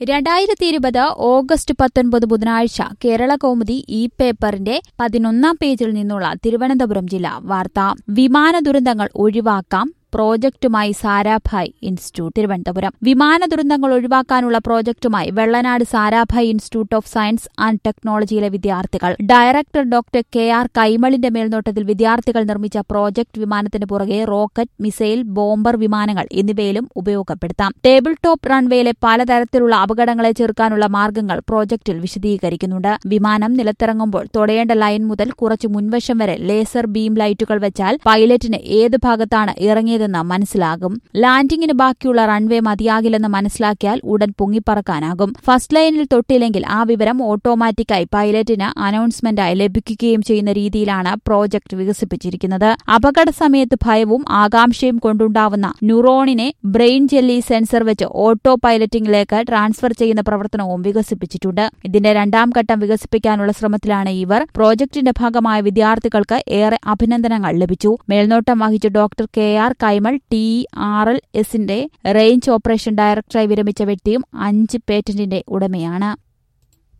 രണ്ടായിരത്തി ഇരുപത് ഓഗസ്റ്റ് പത്തൊൻപത് ബുധനാഴ്ച കേരള കൗമുദി ഇ പേപ്പറിന്റെ പതിനൊന്നാം പേജിൽ നിന്നുള്ള തിരുവനന്തപുരം ജില്ലാ വാർത്ത വിമാന ദുരന്തങ്ങൾ ഒഴിവാക്കാം പ്രോജക്റ്റുമായി സാരാഭായ് ഇൻസ്റ്റിറ്റ്യൂട്ട് തിരുവനന്തപുരം വിമാന ദുരന്തങ്ങൾ ഒഴിവാക്കാനുള്ള പ്രോജക്റ്റുമായി Vellanad Sarabhai institute of science and ടെക്നോളജിയിലെ വിദ്യാർത്ഥികൾ ഡയറക്ടർ ഡോക്ടർ കെ ആർ കൈമളിന്റെ മേൽനോട്ടത്തിൽ വിദ്യാർത്ഥികൾ നിർമ്മിച്ച പ്രോജക്ട് വിമാനത്തിന് പുറകെ റോക്കറ്റ് മിസൈൽ ബോംബർ വിമാനങ്ങൾ എന്നിവയിലും ഉപയോഗപ്പെടുത്താം ടേബിൾ ടോപ്പ് റൺവേയിലെ പലതരത്തിലുള്ള അപകടങ്ങളെ ചെറുക്കാനുള്ള മാർഗങ്ങൾ പ്രോജക്റ്റിൽ വിശദീകരിക്കുന്നുണ്ട് വിമാനം നിലത്തിറങ്ങുമ്പോൾ തൊടയേണ്ട ലൈൻ മുതൽ കുറച്ച് മുൻവശം വരെ ലേസർ ബീം ലൈറ്റുകൾ വെച്ചാൽ പൈലറ്റിന് ഏത് ഭാഗത്താണ് ഇറങ്ങിയത് ചെയ്തതെന്ന് മനസ്സിലാകും ലാൻഡിംഗിന് ബാക്കിയുള്ള റൺവേ മതിയാകില്ലെന്ന് മനസ്സിലാക്കിയാൽ ഉടൻ പൊങ്ങിപ്പറക്കാനാകും ഫസ്റ്റ് ലൈനിൽ തൊട്ടില്ലെങ്കിൽ ആ വിവരം ഓട്ടോമാറ്റിക്കായി പൈലറ്റിന് അനൗൺസ്മെന്റായി ലഭിക്കുകയും ചെയ്യുന്ന രീതിയിലാണ് പ്രോജക്ട് വികസിപ്പിച്ചിരിക്കുന്നത് അപകട സമയത്ത് ഭയവും ആകാംക്ഷയും കൊണ്ടുണ്ടാവുന്ന ന്യൂറോണിനെ ബ്രെയിൻ ജെല്ലി സെൻസർ വെച്ച് ഓട്ടോ പൈലറ്റിംഗിലേക്ക് ട്രാൻസ്ഫർ ചെയ്യുന്ന പ്രവർത്തനവും വികസിപ്പിച്ചിട്ടുണ്ട് ഇതിന്റെ രണ്ടാം ഘട്ടം വികസിപ്പിക്കാനുള്ള ശ്രമത്തിലാണ് ഇവർ പ്രോജക്ടിന്റെ ഭാഗമായ വിദ്യാർത്ഥികൾക്ക് ഏറെ അഭിനന്ദനങ്ങൾ ലഭിച്ചു മേൽനോട്ടം വഹിച്ച doctor K R Kaimal T R L എസിന്റെ റേഞ്ച് ഓപ്പറേഷൻ ഡയറക്ടറായി വിരമിച്ച വ്യക്തിയും അഞ്ച് പേറ്റന്റിന്റെ ഉടമയാണ്